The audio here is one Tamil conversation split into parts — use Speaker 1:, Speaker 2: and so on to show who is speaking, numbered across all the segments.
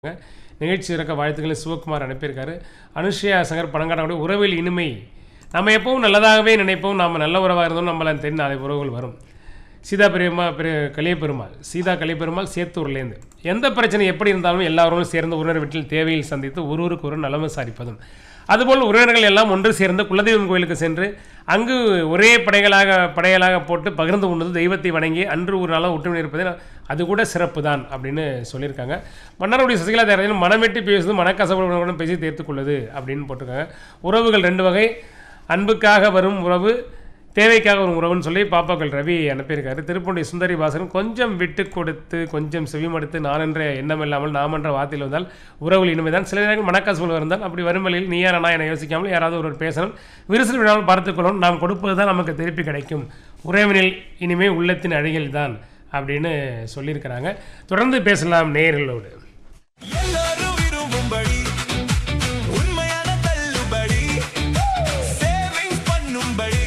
Speaker 1: நிகழ்ச்சி இருக்க வாழ்த்துக்களை சிவகுமார் அனுப்பியிருக்காரு அனுஷ்யா சங்கர் பணங்காட்டக்கூடிய உறவில் இனிமை நம்ம எப்பவும் நல்லதாகவே நினைப்போம் நாம் நல்ல உறவாக இருந்தோம் நம்மள தெரிந்து நாளை உறவுகள் வரும் சீதா பெரியம்மா பெரிய கலியபெருமாள் சீதா கலியபெருமாள் சேத்தூர்லேருந்து எந்த பிரச்சனை எப்படி இருந்தாலும் எல்லாரும் சேர்ந்து உறவினர் வீட்டில் தேவையில் சந்தித்து ஒருவருக்கு ஒரு நலம் விசாரிப்பதும் அதுபோல் உறவினர்கள் எல்லாம் ஒன்று சேர்ந்து குலதெய்வம் கோயிலுக்கு சென்று அங்கு ஒரே படைகளாக படையலாக போட்டு பகிர்ந்து உண்ணது தெய்வத்தை வணங்கி அன்று ஒரு நாளாக ஒற்றுமை இருப்பது அது கூட சிறப்பு தான் அப்படின்னு சொல்லியிருக்காங்க மன்னருடைய சசிகலா தேர்தலில் மனமெட்டி பேசுவது மனக்கசப்புடன் பேசி தீர்த்து கொள்ளுது அப்படின்னு போட்டிருக்காங்க உறவுகள் ரெண்டு வகை அன்புக்காக வரும் உறவு தேவைக்காக வரும் உறவுன்னு சொல்லி பாப்பாக்கள் ரவி அனுப்பியிருக்காரு திருப்பூண்டி சுந்தரி வாசன் கொஞ்சம் விட்டு கொடுத்து கொஞ்சம் செவிமடுத்து நான் என்ற எண்ணம் இல்லாமல் நாம் என்ற வார்த்தையில் வந்தால் உறவுகள் இனிமைதான் சில நேரங்கள் மனக்கசப்புகள் இருந்தால் அப்படி வரும் வழியில் நீ யாரா என யோசிக்காமல் யாராவது ஒருவர் பேசணும் விரிசல் விடாமல் பார்த்துக்கொள்ளணும் நாம் கொடுப்பது தான் நமக்கு திருப்பி கிடைக்கும் உறவினில் இனிமே உள்ளத்தின் அழகில் தான் அப்படின்னு சொல்லியிருக்கிறாங்க தொடர்ந்து பேசலாம் நேயர்களோடு
Speaker 2: எல்லாரும் விரும்பும்படி உண்மையான தள்ளுபடி சேவிங்ஸ் பண்ணும்படி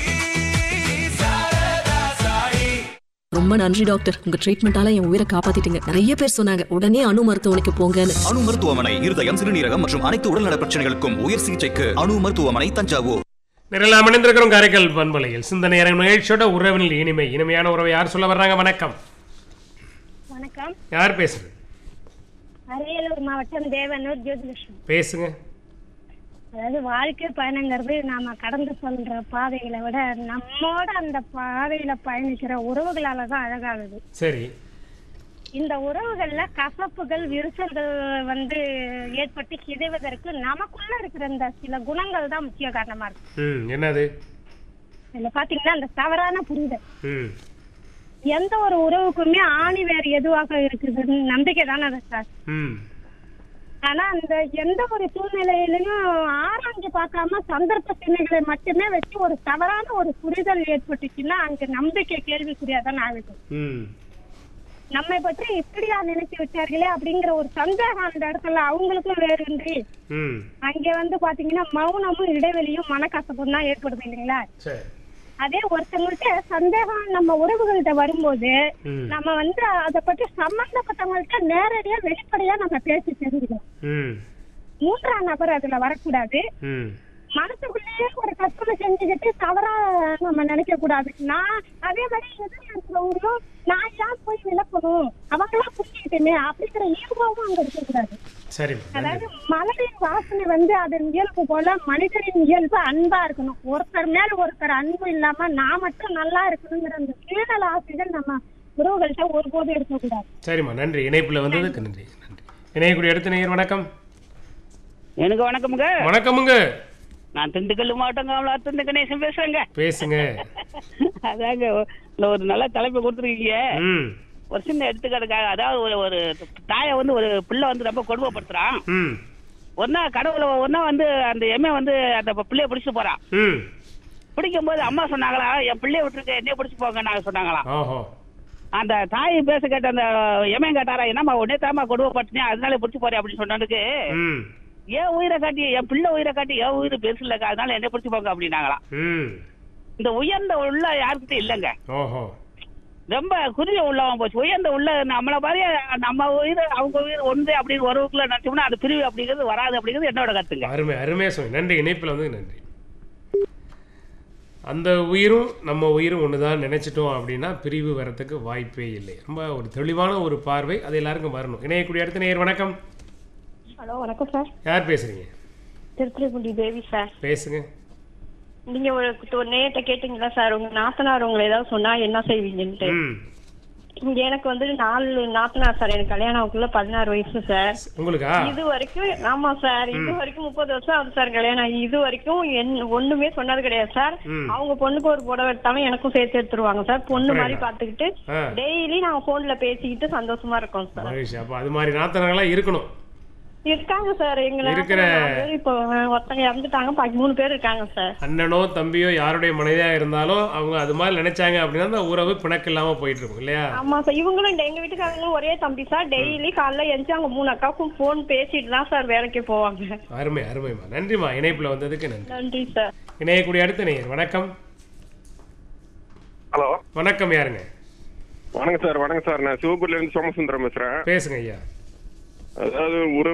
Speaker 2: சாரதா சாயி
Speaker 3: ரொம்ப நன்றி டாக்டர் உங்க ட்ரீட்மெண்டால என் உயிரை காப்பாத்திட்டீங்க நிறைய பேர் சொன்னாங்க உடனே அணு மருத்துவமனைக்கு போங்கன்னு
Speaker 4: அணு மருத்துவமனை இருதயம் சிறுநீரகம் மற்றும் அனைத்து உடல்நல பிரச்சனைகளுக்கும் உயர் சிகிச்சைக்கு அணு மருத்துவமனை தஞ்சாவூர்
Speaker 1: நிறைய அணிந்திருக்கிறோம் காரைக்கால் பண்பலையில் சிந்தனை அரங்கு நிகழ்ச்சியோட உறவினில் இனிமை இனிமையான உறவை யார் சொல்ல வர்றாங்க வணக்கம்
Speaker 5: வணக்கம்
Speaker 1: யார் பேசுறது
Speaker 5: அரியலூர் மாவட்டம் தேவனூர் ஜோதிலட்சுமி
Speaker 1: பேசுங்க
Speaker 5: அதாவது வாழ்க்கை பயணங்கிறது நாம கடந்து செல்ற பாதைகளை விட நம்மோட அந்த பாதையில பயணிக்கிற உறவுகளால தான் அழகாகுது
Speaker 1: சரி
Speaker 5: இந்த உறவுகள்ல கசப்புகள் விரிசல்கள் வந்து ஏற்பட்டு சிதைவதற்கு நமக்குள்ள இருக்கிற இந்த சில குணங்கள் தான் முக்கிய காரணமா இருக்கு
Speaker 1: ம் என்னது
Speaker 5: இதுல பாத்தீங்கன்னா இந்த தவறான புரிதல்
Speaker 1: ம்
Speaker 5: எந்த ஒரு உறவுக்குமே ஆணி வேறு எதுவாக இருக்குதுன்னு நம்பிக்கை தானே அது சார்
Speaker 1: ம்
Speaker 5: ஆனா அந்த எந்த ஒரு சூழ்நிலையிலையும் ஆராய்ஞ்சு பார்க்காம சந்தர்ப்ப சின்னைகளை மட்டுமே வச்சு ஒரு தவறான ஒரு புரிதல் ஏற்பட்டுச்சுன்னா அங்க நம்பிக்கை கேள்விக்குறியாதான் ஆகுது
Speaker 1: ம்
Speaker 5: நம்மை பற்றி இப்படியா நினைச்சு விட்டார்களே அப்படிங்கிற ஒரு சந்தேகம் அந்த இடத்துல அவங்களுக்கும் வேறின்றி
Speaker 1: ம்
Speaker 5: அங்க வந்து பாத்தீங்கன்னா மௌனமும் இடைவெளியும் மனக்கசப்பும் தான் ஏற்படுது இல்லைங்களா
Speaker 1: சரி
Speaker 5: அதே ஒருத்தவங்கள்ட்ட சந்தேகம் நம்ம உறவுகள்கிட்ட வரும்போது
Speaker 1: ம்
Speaker 5: நம்ம வந்து அதை பற்றி சம்பந்தப்பட்டவங்கள்ட்ட நேரடியா வெளிப்படையா நம்ம பேசி தெரிஞ்சுக்கணும்
Speaker 1: ம்
Speaker 5: மூன்றாம் நபர் அதுல வரக்கூடாது
Speaker 1: ம்
Speaker 5: மனசுக்குள்ளேயே ஒரு கற்பனை செஞ்சுக்கிட்டு தவறா நம்ம நினைக்க கூடாது நான் அதே மாதிரி எதிரில் இருக்கிறவங்களும் நான் ஏன் போய் விளக்கணும் அவங்களாம் புரிஞ்சுக்கிட்டேனே அப்படிங்கிற ஈர்வாவும் அங்க இருக்கக்கூடாது
Speaker 1: சரிம்மா நன்றி
Speaker 5: அதாவது மலரின் வாசனை வந்து அதன் இயல்பு போல மனிதரின் இயல்பு அன்பா இருக்கணும் ஒருத்தர் மேல ஒருத்தர் அன்பு இல்லாம நான் மட்டும் நல்லா இருக்கணுங்கிற அந்த கீழல் ஆசைகள் நம்ம உறவுகள்கிட்ட ஒருபோதும் இருக்கக்கூடாது
Speaker 1: சரிம்மா நன்றி இணைப்பில் வந்ததுக்கு நன்றி நன்றி இணையக்கூடிய அடுத்த நேயர் வணக்கம்
Speaker 6: எனக்கு வணக்கமுங்க
Speaker 1: வணக்கமுங்க
Speaker 6: நான் திண்டுக்கல் மாவட்டம் காமலாத்து கணேசன் பேசுறேங்க
Speaker 1: பேசுங்க
Speaker 6: அதாங்க இந்த ஒரு நல்ல தலைப்பை கொடுத்துருக்கீங்க
Speaker 1: ம்
Speaker 6: ஒரு சின்ன எடுத்துக்காட்டுக்காக அதாவது ஒரு ஒரு தாயை வந்து ஒரு பிள்ளை வந்து ரொம்ப கொடுமைப்படுத்துறான்
Speaker 1: ம்
Speaker 6: ஒன்னா கடவுளை ஒன்னா வந்து அந்த எம்ஏ வந்து அந்த பிள்ளைய பிடிச்சிட்டு போறான்
Speaker 1: ம்
Speaker 6: பிடிக்கும் போது அம்மா சொன்னாங்களா என் பிள்ளைய விட்டுருக்க என்னைய பிடிச்சி போங்க நாங்க சொன்னாங்களாம்
Speaker 1: ஓஹோ
Speaker 6: அந்த தாய் பேச கேட்ட அந்த எம்ஏ கேட்டாரா என்னம்மா உடனே தாமா கொடுமைப்படுத்தினே அதனால பிடிச்சி போறேன் அப்படின்னு சொன்னதுக்கு
Speaker 1: ம்
Speaker 6: ஏன் உயிரை காட்டி என் பிள்ளை உயிரை காட்டி என் உயிர் பெருசு இல்லக்கா அதனால என்ன பிடிச்சி போங்க அப்படின்னாங்களாம்
Speaker 1: ம்
Speaker 6: இந்த உயர்ந்த உள்ள யாருக்கிட்ட இல்லைங்க
Speaker 1: ஓஹோ
Speaker 6: ரொம்ப குறுகிய உள்ளவன் போச்சு உயர்ந்த உள்ள நம்மள மாதிரி நம்ம உயிர் அவங்க உயிர் ஒன்று அப்படின்னு உறவுக்குள்ள நினைச்சோம்னா அது பிரிவு அப்படிங்கிறது வராது அப்படிங்கிறது என்னோட கருத்துங்க
Speaker 1: அருமை அருமையாக சொன்னீங்க நன்றி இணைப்பில் வந்து நன்றி அந்த உயிரும் நம்ம உயிரும் ஒன்று தான் நினச்சிட்டோம் அப்படின்னா பிரிவு வரத்துக்கு வாய்ப்பே இல்லை ரொம்ப ஒரு தெளிவான ஒரு பார்வை அது எல்லாருக்கும் வரணும் இணையக்கூடிய அடுத்த நேயர் வணக்கம்
Speaker 5: ஹலோ வணக்கம் சார்
Speaker 1: யார் பேசுறீங்க
Speaker 5: திருத்துறைப்பூண்டி தேவி சார்
Speaker 1: பேசுங்க
Speaker 5: நீங்க ஒரு ஒரு நேட்ட கேட்டீங்களா சார் உங்க நாத்தனார் உங்களை ஏதாவது சொன்னா என்ன செய்வீங்கன்ட்டு
Speaker 1: ம்
Speaker 5: இங்க எனக்கு வந்து நாலு நாத்தனார் சார் எனக்கு கல்யாணம் ஆகுள்ள பதினாறு வயசு சார்
Speaker 1: உங்களுக்கா
Speaker 5: இது வரைக்கும் ஆமா சார் இது வரைக்கும் முப்பது வருஷம் ஆகுது சார் கல்யாணம் ஆகி. இது வரைக்கும் என்- ஒண்ணுமே சொன்னது கிடையாது சார்
Speaker 1: ம்.
Speaker 5: அவங்க பொண்ணுக்கு ஒரு புடவை எடுத்தாலும் எனக்கும் சேர்த்து எடுத்துருவாங்க சார் பொண்ணு மாதிரி பாத்துக்கிட்டு
Speaker 1: ஆ.
Speaker 5: டெய்லி நாங்க போன்ல பேசிக்கிட்டு சந்தோஷமா இருக்கோம் சார்
Speaker 1: மகிழ்ச்சி அப்போ அது மாதிரி நாத்தனங்களாம் இருக்கணும்
Speaker 5: இருக்காங்க சார் எங்க
Speaker 1: இருக்கிற-
Speaker 5: நாத்தனார் நாலு பேர் இப்போ ஒருத்தங்க இறந்துட்டாங்க பாக்கி மூணு பேர் இருக்காங்க சார்
Speaker 1: அண்ணனோ தம்பியோ யாருடைய மனைவியாக இருந்தாலும் அவங்க அது மாதிரி நினைச்சாங்க அப்படின்னா அந்த உறவு பிணக்கு இல்லாமல் போயிட்டு இருக்கும் இல்லையா
Speaker 5: ஆமா சார் இவங்களும் எங்க வீட்டுக்காரங்களும் ஒரே தம்பி சார் டெய்லி காலைல எந்திரிச்சு அவங்க மூணு அக்காவுக்கும் போன் பேசிட்டு தான் சார் வேலைக்கு போவாங்க
Speaker 1: அருமை அருமைம்மா நன்றிம்மா இணைப்பில் வந்ததுக்கு நன்றி
Speaker 5: நன்றி சார்
Speaker 1: இணையக்கூடிய அடுத்த நேயர் வணக்கம்
Speaker 7: ஹலோ
Speaker 1: வணக்கம் யாருங்க
Speaker 7: வணக்கம் சார் வணக்கம் சார் நான் சிவபுரில இருந்து சோமசுந்தரம் பேசுறேன்
Speaker 1: பேசுங்க ஐயா
Speaker 7: அதாவது உறவு